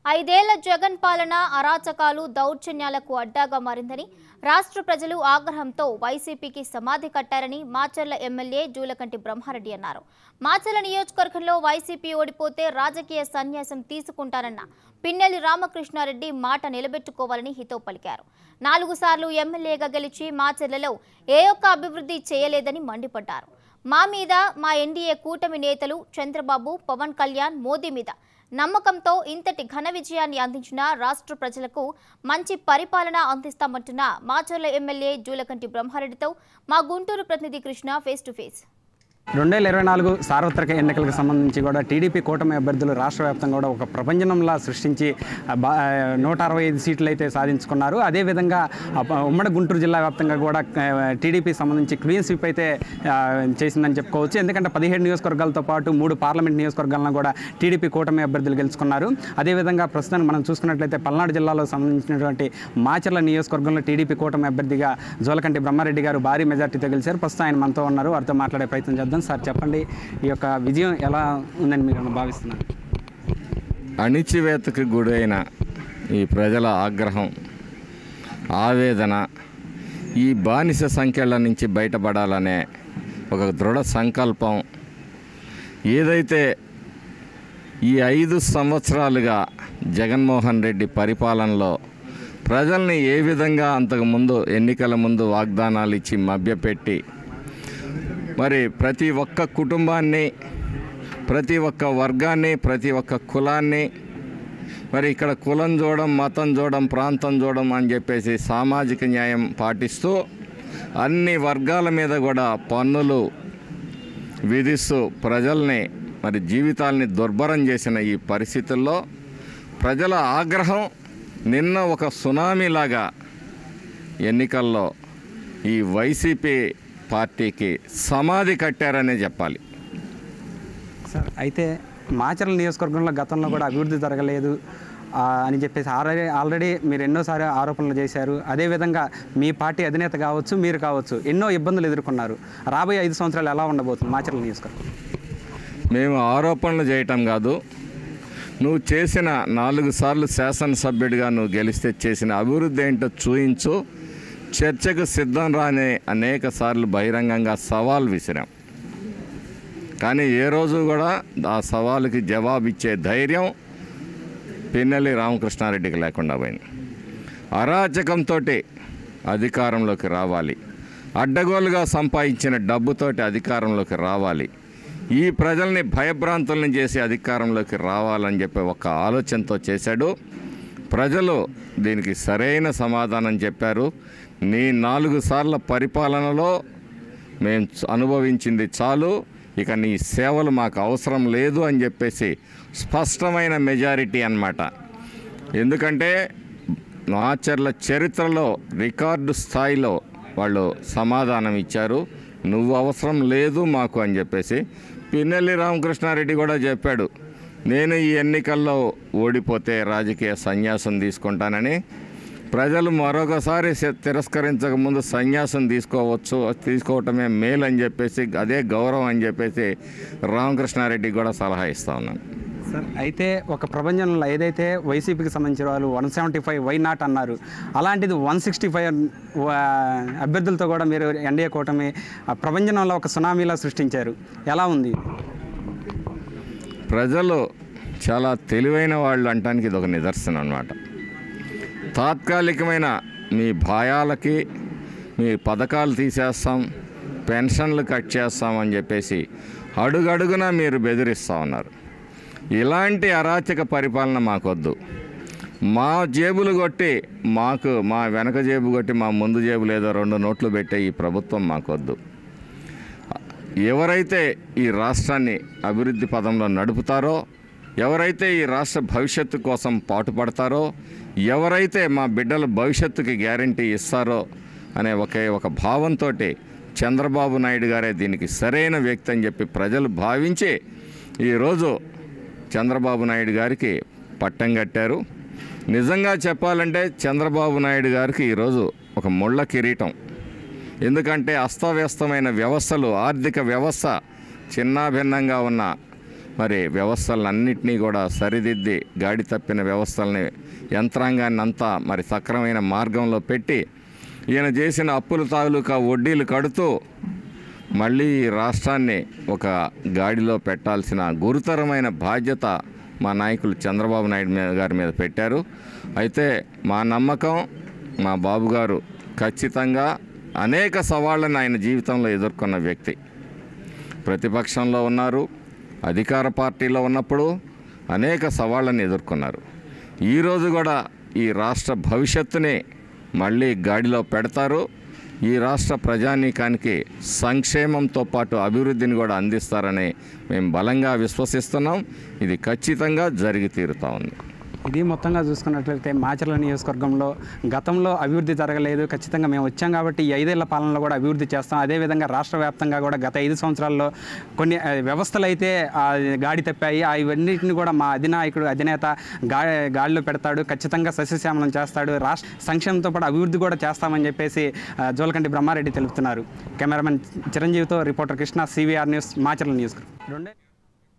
ఐదేళ్ల జగన్ పాలన అరాచకాలు దౌర్జన్యాలకు అడ్డాగా మారిందని రాష్ట్ర ప్రజలు ఆగ్రహంతో వైసీపీకి సమాధి కట్టారని మాచర్ల ఎమ్మెల్యే జూలకంటి బ్రహ్మారెడ్డి అన్నారు మాచర్ల నియోజకవర్గంలో వైసీపీ ఓడిపోతే రాజకీయ సన్యాసం తీసుకుంటారన్న పిన్నెల్లి రామకృష్ణారెడ్డి మాట నిలబెట్టుకోవాలని హితవు పలికారు నాలుగు సార్లు ఎమ్మెల్యేగా గెలిచి మాచర్లలో ఏ ఒక్క అభివృద్ధి చేయలేదని మండిపడ్డారు మా మీద మా ఎన్డీఏ కూటమి నేతలు చంద్రబాబు పవన్ కళ్యాణ్ మోదీ మీద నమ్మకంతో ఇంతటి ఘన విజయాన్ని అందించిన రాష్ట్ర ప్రజలకు మంచి పరిపాలన అందిస్తామంటున్న మాచర్ల ఎమ్మెల్యే జూలకంటి బ్రహ్మారెడ్డితో మా గుంటూరు ప్రతినిధి కృష్ణ ఫేస్ టు ఫేస్ రెండు వేల ఇరవై నాలుగు సార్వత్రిక ఎన్నికలకు సంబంధించి కూడా టీడీపీ కూటమి అభ్యర్థులు రాష్ట్ర వ్యాప్తంగా కూడా ఒక ప్రపంచంలా సృష్టించి ఆ, బా- ఆ, నూట అరవై ఐదు సీట్లు అయితే సాధించుకున్నారు అదేవిధంగా ఆ, ప- ఉమ్మడి గుంటూరు జిల్లా వ్యాప్తంగా కూడా ఆ, టీడీపీ సంబంధించి క్లీన్ స్వీప్ అయితే ఆ, చేసిందని చెప్పుకోవచ్చు ఎందుకంటే పదిహేడు నియోజకవర్గాలతో పాటు మూడు పార్లమెంట్ నియోజకవర్గాలను కూడా టీడీపీ కూటమి అభ్యర్థులు గెలుచుకున్నారు అదేవిధంగా ప్రస్తుతం మనం చూసుకున్నట్లయితే పల్నాడు జిల్లాలో సంబంధించినటువంటి మాచర్ల నియోజకవర్గంలో టీడీపీ కూటమి అభ్యర్థిగా జోలకంటి బ్రహ్మారెడ్డి గారు భారీ మెజార్టీతో గెలిచారు ప్రస్తుతం ఆయన మనతో ఉన్నారు వారితో మాట్లాడే ప్రయత్నం చేద్దాం సార్ చెప్పండి ఈ యొక్క విజయం ఎలా ఉందని మీరు భావిస్తున్నారు అణిచివేతకు గురైన ఈ ప్రజల ఆగ్రహం ఆవేదన ఈ బానిస సంఖ్యల నుంచి బయటపడాలనే ఒక దృఢ సంకల్పం ఏదైతే ఈ ఐదు సంవత్సరాలుగా జగన్మోహన్ రెడ్డి పరిపాలనలో ప్రజల్ని ఏ విధంగా అంతకుముందు ఎన్నికల ముందు వాగ్దానాలు ఇచ్చి మభ్యపెట్టి మరి ప్రతి ఒక్క కుటుంబాన్ని ప్రతి ఒక్క వర్గాన్ని ప్రతి ఒక్క కులాన్ని మరి ఇక్కడ కులం చూడడం మతం చూడడం ప్రాంతం చూడడం అని చెప్పేసి సామాజిక న్యాయం పాటిస్తూ అన్ని వర్గాల మీద కూడా పన్నులు విధిస్తూ ప్రజల్ని మరి జీవితాల్ని దుర్భరం చేసిన ఈ పరిస్థితుల్లో ప్రజల ఆగ్రహం నిన్న ఒక సునామీలాగా ఎన్నికల్లో ఈ వైసీపీ పార్టీకి సమాధి కట్టారనే చెప్పాలి సార్ అయితే మాచర్ల నియోజకవర్గంలో గతంలో కూడా అభివృద్ధి జరగలేదు ఆ, అని చెప్పేసి ఆల్రెడీ ఆల్రెడీ మీరు ఎన్నోసారి ఆరోపణలు చేశారు అదేవిధంగా మీ పార్టీ అధినేత కావచ్చు మీరు కావచ్చు ఎన్నో ఇబ్బందులు ఎదుర్కొన్నారు రాబోయే ఐదు సంవత్సరాలు ఎలా ఉండబోతుంది మాచర్ల నియోజకవర్గం మేము ఆరోపణలు చేయటం కాదు నువ్వు చేసిన నాలుగు సార్లు శాసనసభ్యుడిగా నువ్వు గెలిస్తే చేసిన అభివృద్ధి ఏంటో చూయించు చర్చకు సిద్ధం రాని అనేక సార్లు బహిరంగంగా సవాల్ విసిరాం కానీ ఏ రోజు కూడా ఆ సవాలుకి జవాబిచ్చే ధైర్యం పిన్నెల్లి రామకృష్ణారెడ్డికి లేకుండా పోయింది అరాచకంతో అధికారంలోకి రావాలి అడ్డగోలుగా సంపాదించిన డబ్బుతోటి అధికారంలోకి రావాలి ఈ ప్రజల్ని భయభ్రాంతుల్ని చేసి అధికారంలోకి రావాలని చెప్పి ఒక ఆలోచనతో చేశాడు ప్రజలు దీనికి సరైన సమాధానం చెప్పారు నీ నాలుగు సార్ల పరిపాలనలో మేము చ- అనుభవించింది చాలు ఇక నీ సేవలు మాకు అవసరం లేదు అని చెప్పేసి స్పష్టమైన మెజారిటీ అన్నమాట ఎందుకంటే మాచర్ల చరిత్రలో రికార్డు స్థాయిలో వాళ్ళు సమాధానం ఇచ్చారు నువ్వు అవసరం లేదు మాకు అని చెప్పేసి పిన్నెల్లి రామకృష్ణారెడ్డి కూడా చెప్పాడు నేను ఈ ఎన్నికల్లో ఓడిపోతే రాజకీయ సన్యాసం తీసుకుంటానని ప్రజలు మరొకసారి స- తిరస్కరించక ముందు సన్యాసం తీసుకోవచ్చు తీసుకోవటమే మేలు అని చెప్పేసి అదే గౌరవం అని చెప్పేసి రామకృష్ణారెడ్డికి కూడా సలహా ఇస్తా ఉన్నాను సార్ అయితే ఒక ప్రపంచంలో ఏదైతే వైసీపీకి సంబంధించిన వాళ్ళు one seventy five why not అన్నారు అలాంటిది వన్ సిక్స్టీ ఫైవ్ అభ్యర్థులతో కూడా మీరు ఎన్డీఏ కూటమి ఆ ప్రపంచంలో ఒక సునామీలా సృష్టించారు ఎలా ఉంది ప్రజలు చాలా తెలివైన వాళ్ళు అంటానికి ఇది ఒక నిదర్శనం అన్నమాట తాత్కాలికమైన మీ భయాలకి మీ పథకాలు తీసేస్తాం పెన్షన్లు కట్ చేస్తామని చెప్పేసి అడుగడుగునా మీరు బెదిరిస్తూ ఉన్నారు ఇలాంటి అరాచక పరిపాలన మాకొద్దు మా జేబులు కొట్టి మాకు మా వెనక జేబు కొట్టి మా ముందు జేబు లేదో రెండు నోట్లు పెట్టే ఈ ప్రభుత్వం మాకొద్దు ఎవరైతే ఈ రాష్ట్రాన్ని అభివృద్ధి పదంలో నడుపుతారో ఎవరైతే ఈ రాష్ట్ర భవిష్యత్తు కోసం పాటుపడతారో ఎవరైతే మా బిడ్డల భవిష్యత్తుకి గ్యారంటీ ఇస్తారో అనే ఒకే ఒక భావంతో చంద్రబాబు నాయుడు గారే దీనికి సరైన వ్యక్తి అని చెప్పి ప్రజలు భావించి ఈరోజు చంద్రబాబు నాయుడు గారికి పట్టం కట్టారు నిజంగా చెప్పాలంటే చంద్రబాబు నాయుడు గారికి ఈరోజు ఒక ముళ్ళ కిరీటం ఎందుకంటే అస్తవ్యస్తమైన వ్యవస్థలు ఆర్థిక వ్యవస్థ చిన్నాభిన్నంగా ఉన్న మరి వ్యవస్థలన్నింటినీ కూడా సరిదిద్ది గాడి తప్పిన వ్యవస్థల్ని యంత్రాంగాన్ని అంతా మరి సక్రమైన మార్గంలో పెట్టి ఈయన చేసిన అప్పుల తాలూకా వడ్డీలు కడుతూ మళ్ళీ ఈ రాష్ట్రాన్ని ఒక గాడిలో పెట్టాల్సిన గురుతరమైన బాధ్యత మా నాయకులు చంద్రబాబు నాయుడు మీద గారి మీద పెట్టారు అయితే మా నమ్మకం మా బాబు గారు ఖచ్చితంగా అనేక సవాళ్ళను ఆయన జీవితంలో ఎదుర్కొన్న వ్యక్తి ప్రతిపక్షంలో ఉన్నారు అధికార పార్టీలో ఉన్నప్పుడు అనేక సవాళ్ళని ఎదుర్కొన్నారు ఈరోజు కూడా ఈ రాష్ట్ర భవిష్యత్తుని మళ్ళీ గాడిలో పెడతారు ఈ రాష్ట్ర ప్రజానీకానికి సంక్షేమంతో పాటు అభివృద్ధిని కూడా అందిస్తారని మేము బలంగా విశ్వసిస్తున్నాం ఇది ఖచ్చితంగా జరిగి తీరుతా ఉంది ఇది మొత్తంగా చూసుకున్నట్లయితే మాచర్ల నియోజకవర్గంలో గతంలో అభివృద్ధి జరగలేదు ఖచ్చితంగా మేము వచ్చాం కాబట్టి ఈ ఐదేళ్ల పాలనలో కూడా అభివృద్ధి చేస్తాం అదేవిధంగా రాష్ట్ర వ్యాప్తంగా కూడా గత ఐదు సంవత్సరాల్లో కొన్ని ఆ, వ్యవస్థలు అయితే ఆ, గాడి తప్పాయి ఆ ఇవన్నిటిని కూడా మా అధినాయకుడు అధినేత గా గాడిలో పెడతాడు ఖచ్చితంగా సస్యశ్యామలం చేస్తాడు రాష్ట్ర సంక్షేమంతో పాటు అభివృద్ధి కూడా చేస్తామని చెప్పేసి ఆ, జోలకంటి బ్రహ్మారెడ్డి తెలుపుతున్నారు కెమెరామెన్ చిరంజీవితో reporter Krishna CVR news Macherla news రెండే